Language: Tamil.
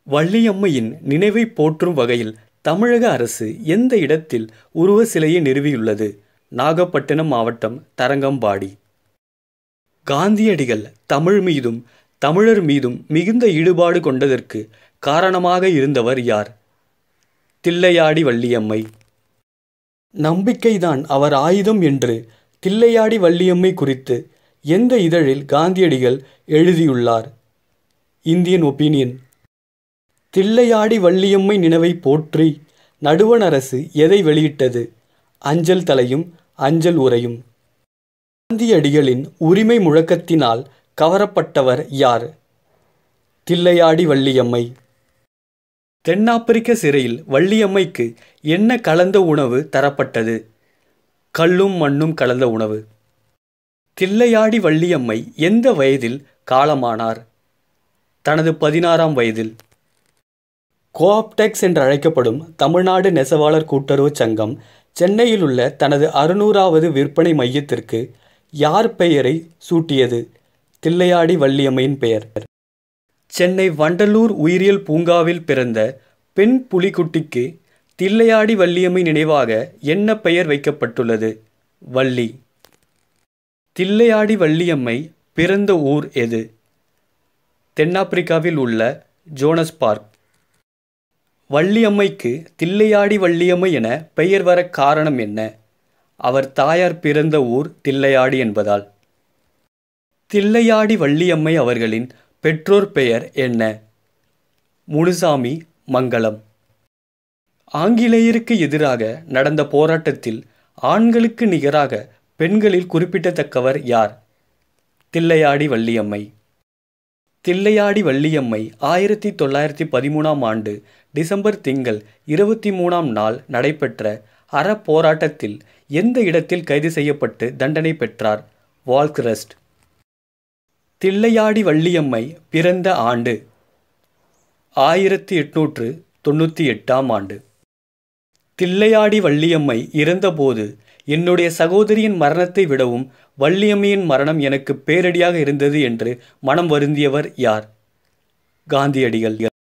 வள்ளியம்மையின் நினைவை போற்றும் வகையில் தமிழக அரசு எந்த இடத்தில் உருவ சிலையை நிறுவியுள்ளது நாகப்பட்டினம் மாவட்டம் தரங்கம்பாடி காந்தியடிகள் தமிழ் மீதும் தமிழர் மீதும் மிகுந்த ஈடுபாடு கொண்டதற்கு காரணமாக இருந்தவர் யார் தில்லையாடி வள்ளியம்மை நம்பிக்கைதான் அவர் ஆயுதம் என்று தில்லையாடி வள்ளியம்மை குறித்து எந்த இதழில் காந்தியடிகள் எழுதியுள்ளார் இந்தியன் ஒப்பீனியன் தில்லையாடி வள்ளியம்மை நினைவை போற்றி நடுவண் அரசு எதை வெளியிட்டது அஞ்சல் தலையும் அஞ்சல் உரையும் காந்தியடிகளின் உரிமை முழக்கத்தினால் கவரப்பட்டவர் யார் தில்லையாடி வள்ளியம்மை தென்னாப்பிரிக்க சிறையில் வள்ளியம்மைக்கு என்ன கலந்த உணவு தரப்பட்டது கல்லும் மண்ணும் கலந்த உணவு தில்லையாடி வள்ளியம்மை எந்த வயதில் காலமானார் தனது பதினாறாம் வயதில் கோஆப்டெக்ஸ் என்று அழைக்கப்படும் தமிழ்நாடு நெசவாளர் கூட்டுறவு சங்கம் சென்னையில் உள்ள தனது அறுநூறாவது விற்பனை மையத்திற்கு யார் பெயரை சூட்டியது தில்லையாடி வள்ளியம்மையின் பெயர் சென்னை வண்டலூர் உயிரியல் பூங்காவில் பிறந்த பெண் புலிக்குட்டிக்கு தில்லையாடி வள்ளியம்மை நினைவாக என்ன பெயர் வைக்கப்பட்டுள்ளது வள்ளி தில்லையாடி வள்ளியம்மை பிறந்த ஊர் எது தென்னாப்பிரிக்காவில் உள்ள ஜோனஸ் பார்க் வள்ளியம்மைக்கு தில்லையாடி வள்ளியம்மை என பெயர் வர காரணம் என்ன அவர் தாயார் பிறந்த ஊர் தில்லையாடி என்பதால் தில்லையாடி வள்ளியம்மை அவர்களின் பெற்றோர் பெயர் என்ன முனுசாமி மங்களம் ஆங்கிலேயருக்கு எதிராக நடந்த போராட்டத்தில் ஆண்களுக்கு நிகராக பெண்களில் குறிப்பிடத்தக்கவர் யார் தில்லையாடி வள்ளியம்மை தில்லையாடி வள்ளியம்மை ஆயிரத்தி தொள்ளாயிரத்தி பதிமூணாம் ஆண்டு டிசம்பர் திங்கள் இருபத்தி மூணாம் நாள் நடைபெற்ற அறப்போராட்டத்தில் எந்த இடத்தில் கைது செய்யப்பட்டு தண்டனை பெற்றார் வால்க்ரஸ்ட் தில்லையாடி வள்ளியம்மை பிறந்த ஆண்டு ஆயிரத்தி எட்நூற்று தொண்ணூற்றி எட்டாம் ஆண்டு தில்லையாடி வள்ளியம்மை இறந்தபோது என்னுடைய சகோதரியின் மரணத்தை விடவும் வள்ளியம்மையின் மரணம் எனக்கு பேரடியாக இருந்தது என்று மனம் வருந்தியவர் யார் காந்தியடிகள்